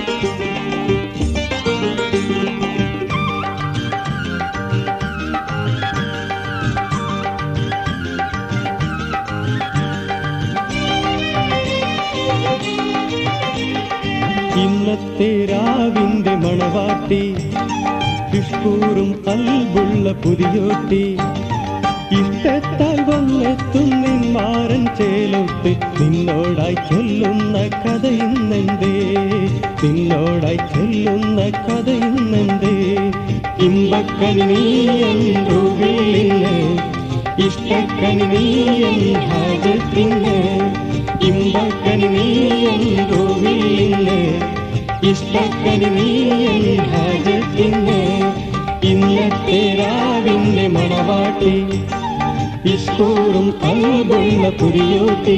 ഇന്നത്തെ രാവിന്റെ മണവാട്ടി ഇഷ്കൂറും കൽബുള്ള പുതിയോട്ടി ഇഷ്ടത്താൽ വന്നെത്തും നിന്മാരൻ ചേലൊത്ത് നിന്നോടായി ചൊല്ലുന്ന കഥ ഇന്നെന്തേ നിന്നോടായി ചൊല്ലുന്ന കഥ ഇന്നെന്തേ ഇമ്പക്കനി നീയു വീളിന് ഇഷ്ടക്കനി നീയൻ ഹാജത്തിന് ഇമ്പക്കനി നീയു വീളിന് ഇഷ്ടക്കനി നീയൻ ഹാജത്തിന് ഇന്നത്തെ രാവിന്റെ മണവാട്ടി ഇഷ്ടൂറും കൽബുള്ള പുരിയോട്ടി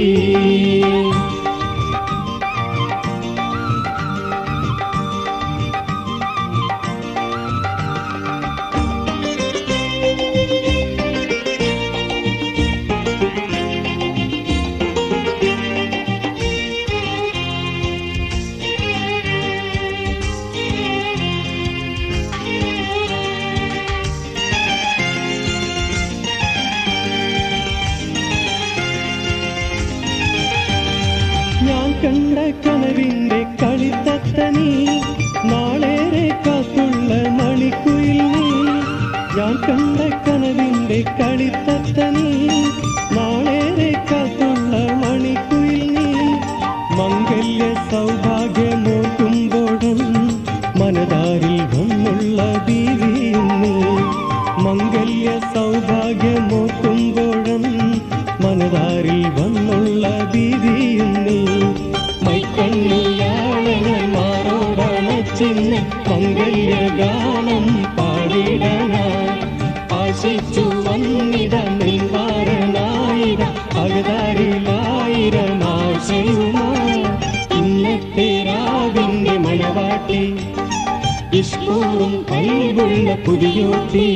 ഞാൻ കണ്ട കനവിന്റെ കളിത്തത്തനീ നാളേറെ കാത്തുള്ള മണിക്കുയിൽ നീ ഞാൻ കണ്ട കനവിന്റെ കളിത്തത്തനീ നാളേറെ കാത്തുള്ള മണിക്കുയിൽ നീ മംഗല്യ സൗഭാഗ്യമോക്കുമ്പോഴും മനതാരിൽ വന്നുള്ള ബീവിയും നീ മംഗല്യ സൗഭാഗ്യമോക്കുമ്പോഴും മനതാരിൽ വന്നുള്ള ബീവിയും നീ മൈക്കണ്ണിയാളന്മാരോടണച്ചിന്ന് മംഗല്യഗാനം പാടിടനായി ആശിച്ചു വന്നിട നിൻവാരനായിര അകതാരിലായിരം ആശയുമായി ഇന്നത്തെ രാവിന്റെ മണവാട്ടി ഇഷ്ടവും കൈവുള്ള പുതിയോട്ടി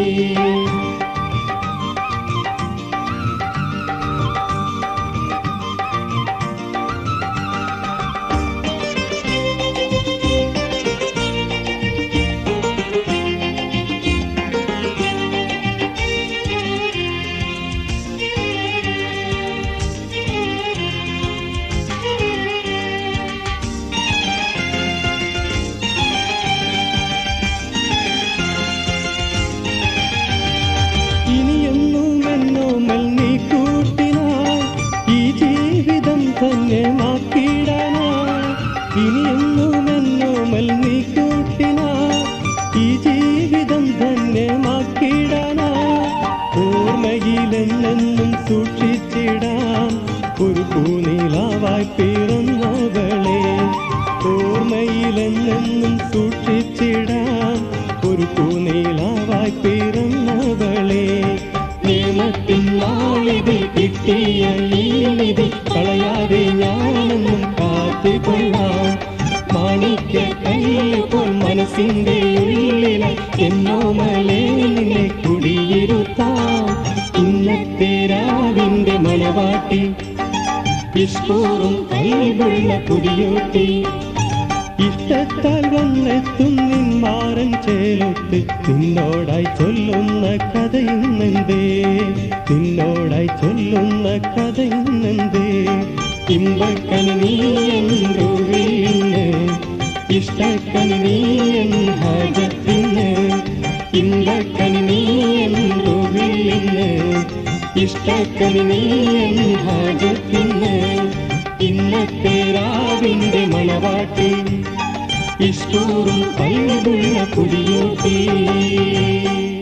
ഇനിയൊന്നും എന്നോമൽ നീ കൂട്ടിനായി ഈ ജീവിതം തന്നെ മാറ്റിയിടാനായി ഇനിയൊന്നും എന്നോമൽ നീ കൂട്ടിനായി ഈ ജീവിതം തന്നെ മാറ്റിയിടാനായി ഓർമ്മയിലെന്നെന്നും സൂക്ഷിച്ചിടാൻ ഒരു പൂനിലാവായി പിറന്നവളെ ഓർമ്മയിലെന്നെന്നും സൂക്ഷിച്ചിടാൻ ഒരു പൂനീലാവായി പിറന്നവളെ നിയമത്തിൻ നാളിത് കിട്ടിയ ഈ നിധി കളയാതെ ഞാനെന്നും കാത്തുകൊള്ളാം മാണിക്യ കയ്യിൽ പോൽ മനസ്സിന്റെ ഉള്ളിലെ എന്നോ മലേനെ കുടിയിരുത്താം ഇന്നത്തെ രാവിന്റെ മണവാട്ടി ഇഷ്ടൂറും കൈവുള്ള കുടിയോട്ടി ഇഷ്ടത്താൽ വന്നെത്തും നിന്മാരൻ ചേലൊത്ത് നിന്നോടായി ചൊല്ലുന്ന കഥ ഇന്നെന്തേ നിന്നോടായി ചൊല്ലുന്ന കഥ ഇന്നെന്തേ ഇമ്പക്കനി നീയെന്നു വീണ് ഇഷ്ടക്കനി നീയൻ ഹാജത്തിന് ഇമ്പക്കനി നീയെന്നു വീണ് ഇഷ്ടക്കനി നീയൻ ഹാജത്തിന് ഇന്നത്തെ രാവിന്റെ മണവാട്ടി ഇഷ്ടൂറും കൈവുള്ള പുതിയോട്ടി